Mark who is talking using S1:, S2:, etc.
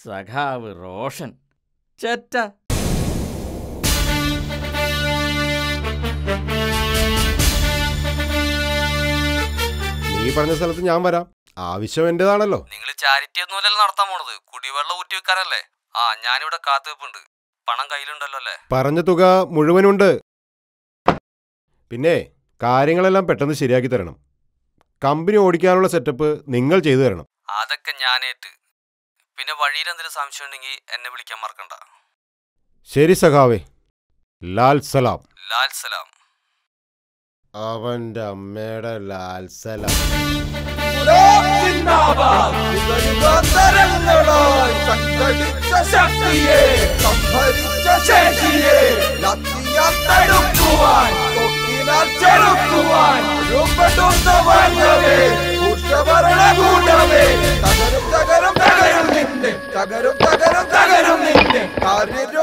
S1: സഖാവ് റോഷൻ ചെറ്റ
S2: നീ പറഞ്ഞ സ്ഥലത്ത് ഞാൻ വരാം ആവശ്യം എന്റേതാണല്ലോ
S3: നിങ്ങൾ ചാരിറ്റി ഒന്നുമല്ലല്ലോ നടത്താൻ പോണത് കുടിവെള്ളം ഊറ്റി വെക്കാനല്ലേ ആ ഞാനിവിടെ കാത്തുവെപ്പുണ്ട് പണം കയ്യിലുണ്ടല്ലോ അല്ലേ
S2: പറഞ്ഞ തുക മുഴുവനുണ്ട് പിന്നെ കാര്യങ്ങളെല്ലാം പെട്ടെന്ന് ശരിയാക്കി തരണം കമ്പനി ഓടിക്കാനുള്ള സെറ്റപ്പ് നിങ്ങൾ ചെയ്തു തരണം
S3: അതൊക്കെ ഞാനേറ്റ് പിന്നെ വഴിയിൽ എന്തെങ്കിലും സംശയം ഉണ്ടെങ്കിൽ എന്നെ വിളിക്കാൻ മറക്കണ്ട
S2: ശരി സഖാവേ ലാൽ സലാം
S3: ലാൽ സലാം
S2: അവന്റെ അമ്മയുടെ ലാൽ സലാം
S4: യുഗയുഗാന്തരങ്ങളായി സംഘടിച്ച ശക്തിയെ സംഭരിച്ച ശേഷിയെ ലത്തിയാൽ തടുക്കുവാൻ കൊക്കിനാൽ ചെറുക്കുവാൻ രൂപടുന്ന വർണ്ണവേ കൂട്ടഭരണകൂടമേ തകരും തകരും തകരും നിന്നെ തകരും തകരും തകരും നിന്നെ കാര്യ